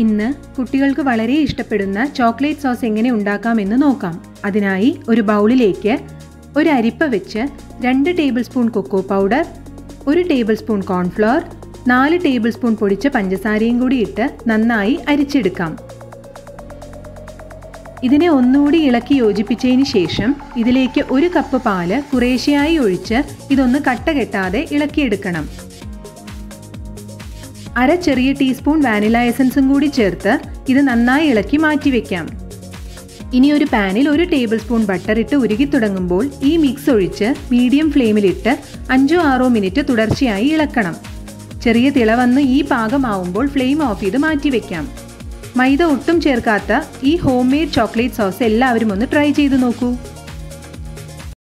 ഇന്ന് കുട്ടികൾക്ക് വളരെ ഇഷ്ടപ്പെടുന്ന ചോക്ലേറ്റ് സോസ് എങ്ങനെ ഉണ്ടാക്കാമെന്ന് നോക്കാം അതിനായി ഒരു ബൗളിലേക്ക് ഒരു അരിപ്പ വെച്ച് രണ്ട് ടേബിൾ സ്പൂൺ കൊക്കോ പൗഡർ ഒരു ടേബിൾ സ്പൂൺ കോൺഫ്ലവർ നാല് ടേബിൾ സ്പൂൺ പൊടിച്ച പഞ്ചസാരയും കൂടി ഇട്ട് നന്നായി അരിച്ചെടുക്കാം ഇതിനെ ഒന്നുകൂടി ഇളക്കി യോജിപ്പിച്ചതിന് ശേഷം ഇതിലേക്ക് ഒരു കപ്പ് പാല് കുറേശ്ശെയായി ഒഴിച്ച് ഇതൊന്ന് കട്ട കെട്ടാതെ ഇളക്കിയെടുക്കണം അര ചെറിയ ടീസ്പൂൺ വാനില എസൻസും കൂടി ചേർത്ത് ഇത് നന്നായി ഇളക്കി മാറ്റിവെക്കാം ഇനി ഒരു പാനിൽ ഒരു ടേബിൾ സ്പൂൺ ബട്ടർ ഇട്ട് ഉരുകി തുടങ്ങുമ്പോൾ ഈ മിക്സ് ഒഴിച്ച് മീഡിയം ഫ്ലെയിമിലിട്ട് അഞ്ചോ ആറോ മിനിറ്റ് തുടർച്ചയായി ഇളക്കണം ചെറിയ തിള വന്ന് ഈ പാകമാവുമ്പോൾ ഫ്ലെയിം ഓഫ് ചെയ്ത് മാറ്റിവെക്കാം മൈദ ഒട്ടും ചേർക്കാത്ത ഈ ഹോം മെയ്ഡ് ചോക്ലേറ്റ് സോസ് എല്ലാവരും ഒന്ന് ട്രൈ ചെയ്ത് നോക്കൂ